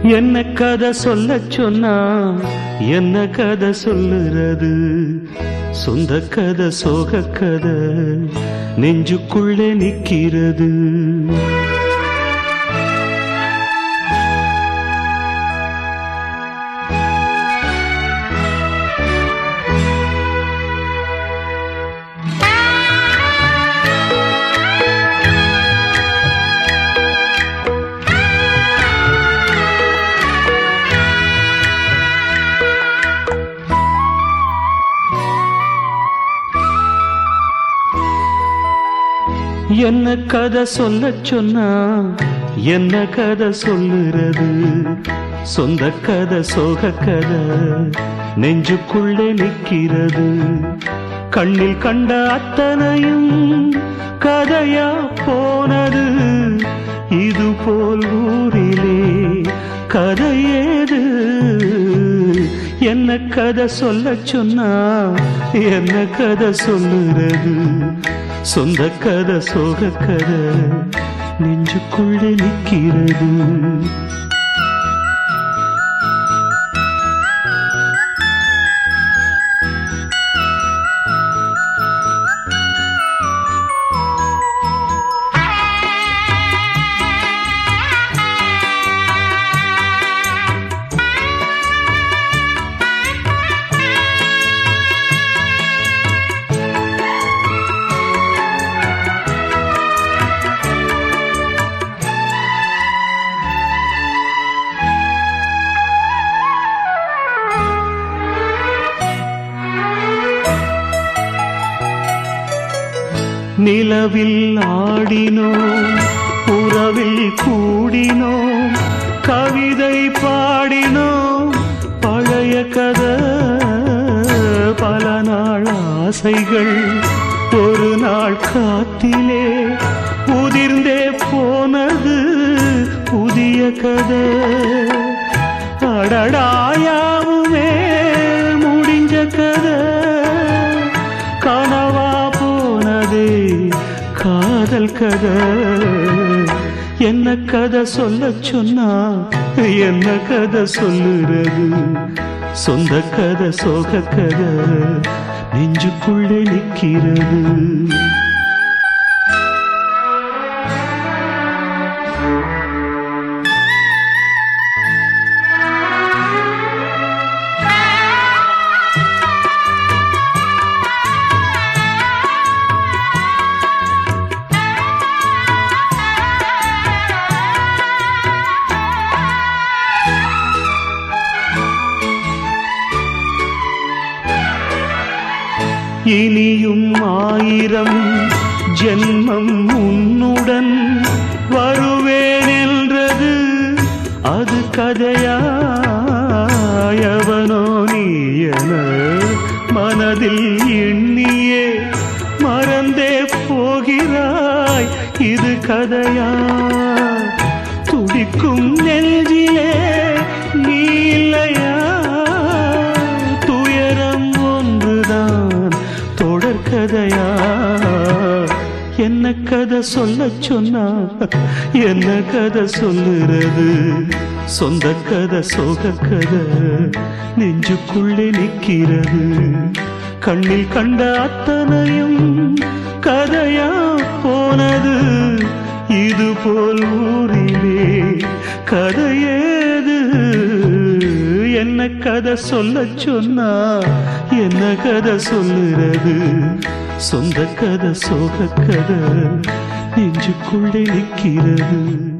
என்ன கதை சொல்ல சொன்னா என்ன கதை சொல்லுறது சொந்த கதை சோக கதை நெஞ்சுக்குள்ளே நிக்கிறது என்ன கதை சொல்ல சொன்னா என்ன கதை சொல்லுறது சொந்த கதை சோக கதை நெஞ்சுக்குள்ளே நிக்கிறது கண்ணில் கண்ட அத்தனையும் கதையா போனது இது போல் ஊரிலே கதையேது என்ன கதை சொல்ல சொன்னா என்ன கதை சொல்லுறது சொந்த கதை சோக கதை நெஞ்சுக்குள்ளே நிற்கிறது நிலவில் ஆடினோம் உறவில் கூடினோம் கவிதை பாடினோம் பழைய கதை பல நாள் ஆசைகள் ஒரு நாள் காத்திலே உதிர்ந்தே போனது புதிய கதை அடடாயாவுமே முடிஞ்ச கதை கனவா போனதே காதல் கதை என்ன கதை சொல்ல சொன்னா என்ன கதை சொல்லுறது சொந்த கதை சோக கதை நெஞ்சுக்குள்ளே நிற்கிறது இனியும் ஆயிரம் ஜென்மம் உன்னுடன் வருவேன் என்றது அது கதையாயவனோ நீ என மனதில் எண்ணியே மறந்தே போகிறாய் இது கதையா துடிக்கும் நெஞ்சிலே நீ இல்லையா துயரம் ஒன்றுதான் தொடர்கதையா என்ன கதை சொல்ல சொன்னா என்ன கதை சொல்லுறது சொந்த கதை சோக கதை நெஞ்சுக்குள்ளே நிற்கிறது கண்ணில் கண்ட அத்தனையும் கதையா போனது இது போல் ஊரிலே கதையேது என்ன கதை சொல்ல சொன்னா என்ன கதை சொல்லுறது சொந்த கதை சோக கதை நெஞ்சுக்குள்ளே நிற்கிறது